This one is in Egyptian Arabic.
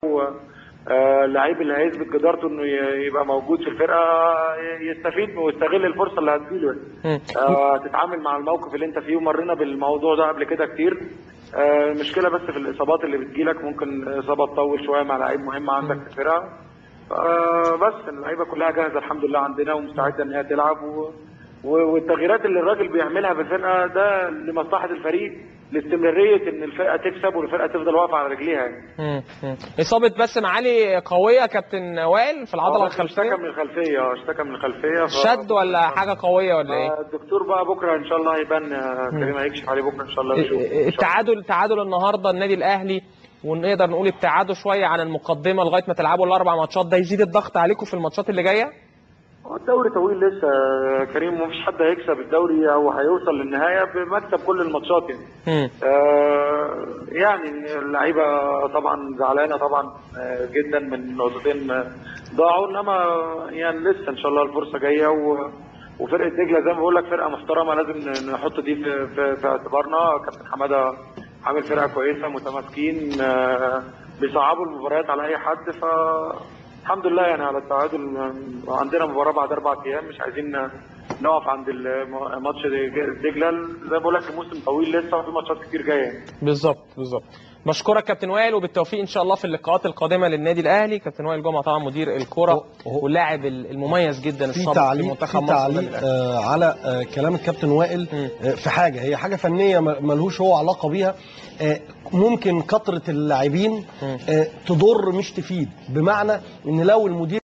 آه، اللعيب اللي هيثبت جدارته انه ي- يبقى موجود في الفرقه ي- يستفيد ويستغل الفرصه اللي هتجيله مم. آه، تتعامل مع الموقف اللي انت فيه ومرينا بالموضوع ده قبل كده كتير آه، المشكله بس في الاصابات اللي بتجيلك ممكن اصابه تطول شويه مع لعيب مهم عندك في الفرقه آه، بس اللعيبه كلها جاهزه الحمد لله عندنا ومستعده ان هي تلعب و... و- والتغييرات اللي الراجل بيعملها في الفرقه ده لمصلحه الفريق لاستمراريه ان الفرقه تكسب والفرقه تفضل واقفه على رجليها يعني مم. مم. اصابه بس معالي قويه يا كابتن وائل في العضله آه، اشتكى الخلفيه من الخلفيه اه اشتكى من الخلفيه ف... شد ولا حاجه قويه ولا ايه آه، الدكتور بقى بكره ان شاء الله هيبان آه، كريم هيكشف عليه بكره ان شاء الله ويشوف. إن شاء الله. التعادل التعادل النهارده النادي الاهلي ونقدر نقول ابتعاده شويه عن المقدمه لغايه ما تلعبوا الاربع ماتشات ده يزيد الضغط عليكم في الماتشات اللي جايه هو الدوري طويل لسه آه، كريم ومفيش حد هيكسب الدوري او هيوصل للنهايه بمكسب كل الماتشات يعني مم. آه، يعني اللعيبه طبعا زعلانه طبعا آه، جدا من نقطتين آه، ضاعوا انما يعني لسه ان شاء الله الفرصه جايه و وفرقه دجله زي ما بقول لك فرقه محترمه لازم نحط دي في, في, في اعتبارنا كابتن حماده عامل فرقه كويسه متماسكين آه، بيصعبوا المباريات على اي حد ف الحمد لله يعني على التعادل آه، عندنا مباراه بعد اربع ايام مش عايزين نقف عند الم- ماتش دجله زي ما بقول لك الموسم طويل لسه وفي ماتشات كتير جايه بالظبط بالظبط بشكرك كابتن وائل وبالتوفيق ان شاء الله في اللقاءات القادمه للنادي الاهلي كابتن وائل جمعه طبعا مدير الكره هو- هو- واللاعب المميز جدا في السابق في تعليق منتخب في مصر تعليق والنادي الأهلي. آه على آه كلام الكابتن وائل مم. آه في حاجه هي حاجه فنيه ما- ملهوش هو علاقه بيها آه ممكن كثره اللاعبين مم. آه تضر مش تفيد بمعنى ان لو المدير